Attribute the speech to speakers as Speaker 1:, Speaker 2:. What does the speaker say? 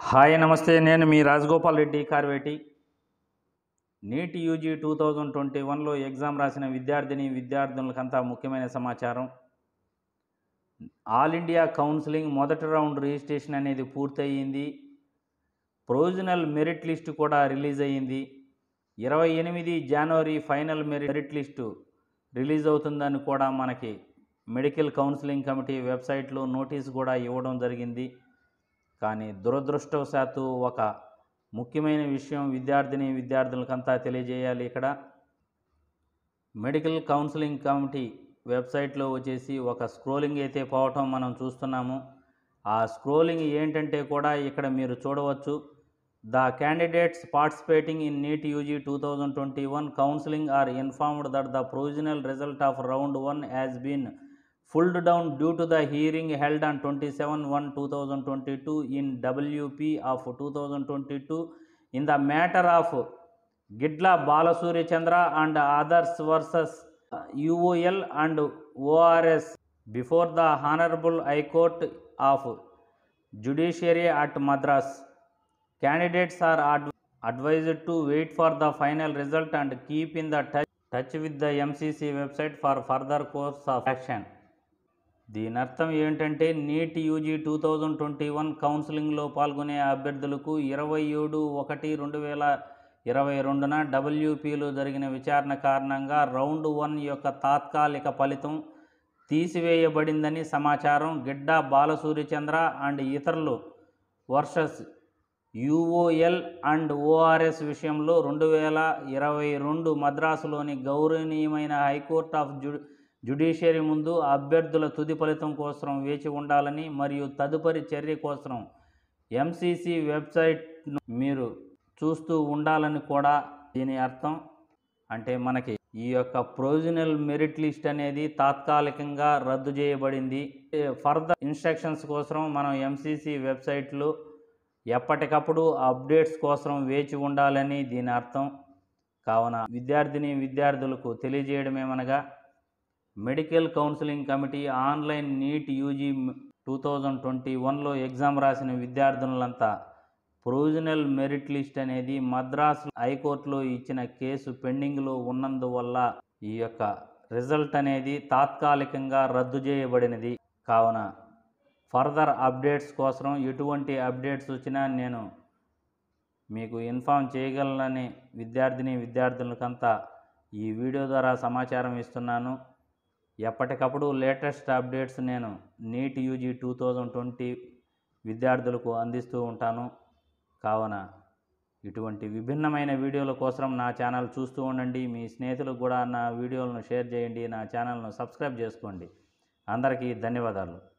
Speaker 1: Hi నమస్తే నేను మీ Rajagopal Reddy Karveti NEET UG two thousand twenty వన్లో ఎగ్జామ్ రాసిన విద్యార్థిని విద్యార్థులకంతా ముఖ్యమైన సమాచారం ఆల్ ఇండియా కౌన్సిలింగ్ మొదటి రౌండ్ రిజిస్ట్రేషన్ అనేది పూర్తయింది ప్రొవిజనల్ మెరిట్ లిస్టు కూడా రిలీజ్ అయ్యింది ఇరవై ఎనిమిది జనవరి ఫైనల్ మెరిట్ లిస్టు రిలీజ్ అవుతుందని కూడా మనకి మెడికల్ కౌన్సిలింగ్ కమిటీ వెబ్సైట్లో నోటీస్ కూడా ఇవ్వడం జరిగింది కానీ దురదృష్టవశాత్తు ఒక ముఖ్యమైన విషయం విద్యార్థిని విద్యార్థులకంతా తెలియజేయాలి ఇక్కడ మెడికల్ కౌన్సిలింగ్ కమిటీ వెబ్సైట్లో వచ్చేసి ఒక స్క్రోలింగ్ అయితే పోవటం మనం చూస్తున్నాము ఆ స్క్రోలింగ్ ఏంటంటే కూడా ఇక్కడ మీరు చూడవచ్చు the candidates participating in NEET UG two thousand twenty one counselling are informed that the provisional result of round one has been pulled down due to the hearing held on 27 1 2022 in WP of 2022 in the matter of Gidla Balasuri Chandra and others versus uh, UOL and ORS before the Honorable High Court of Judiciary at Madras. Candidates are adv- advised to wait for the final result and keep in the touch, touch with the MCC website for further course of action. దీని అర్థం ఏంటంటే NEET UG two thousand twenty one కౌన్సిలింగ్లో పాల్గొనే అభ్యర్థులకు ఇరవై ఏడు ఒకటి రెండు వేల ఇరవై రెండున డబ్ల్యూపీలో జరిగిన విచారణ కారణంగా రౌండ్ వన్ యొక్క తాత్కాలిక ఫలితం తీసివేయబడిందని సమాచారం గిడ్డ బాలసూర్యచంద్ర అండ్ ఇతరులు వర్సెస్ యుఓఎల్ అండ్ ఓఆర్ఎస్ విషయంలో రెండు వేల ఇరవై రెండు మద్రాసులోని గౌరవనీయమైన హైకోర్ట్ ఆఫ్ జు జ్యుడిషియరీ ముందు అభ్యర్థుల తుది ఫలితం కోసం వేచి ఉండాలని మరియు తదుపరి చర్య కోసం ఎంసీసీ వెబ్సైట్ను మీరు చూస్తూ ఉండాలని కూడా దీని అర్థం అంటే మనకి ఈ యొక్క ప్రొవిజనల్ మెరిట్ లిస్ట్ అనేది తాత్కాలికంగా రద్దు చేయబడింది ఫర్దర్ ఇన్స్ట్రక్షన్స్ కోసం మనం ఎంసీసీ వెబ్సైట్లో ఎప్పటికప్పుడు అప్డేట్స్ కోసం వేచి ఉండాలని దీని అర్థం కావున విద్యార్థిని విద్యార్థులకు తెలియజేయడమేమనగా medical counselling committee online NEET UG two thousand twenty వన్లో ఎగ్జామ్ రాసిన విద్యార్థులంతా ప్రొవిజనల్ మెరిట్ లిస్ట్ అనేది మద్రాస్ హైకోర్టులో ఇచ్చిన కేసు పెండింగ్లో ఉన్నందువల్ల ఈ యొక్క రిజల్ట్ అనేది తాత్కాలికంగా రద్దు చేయబడినది కావున ఫర్దర్ అప్డేట్స్ కోసం ఎటువంటి అప్డేట్స్ వచ్చినా నేను మీకు ఇన్ఫామ్ చేయగలనని విద్యార్థిని విద్యార్థులకంతా ఈ వీడియో ద్వారా సమాచారం ఇస్తున్నాను ఎప్పటికప్పుడు లేటెస్ట్ అప్డేట్స్ నేను NEET UG two thousand twenty విద్యార్థులకు అందిస్తూ ఉంటాను కావున ఇటువంటి విభిన్నమైన వీడియోల కోసం నా ఛానల్ చూస్తూ ఉండండి మీ స్నేహితులకు కూడా నా వీడియోలను షేర్ చేయండి నా ఛానల్ను సబ్స్క్రైబ్ చేసుకోండి అందరికీ ధన్యవాదాలు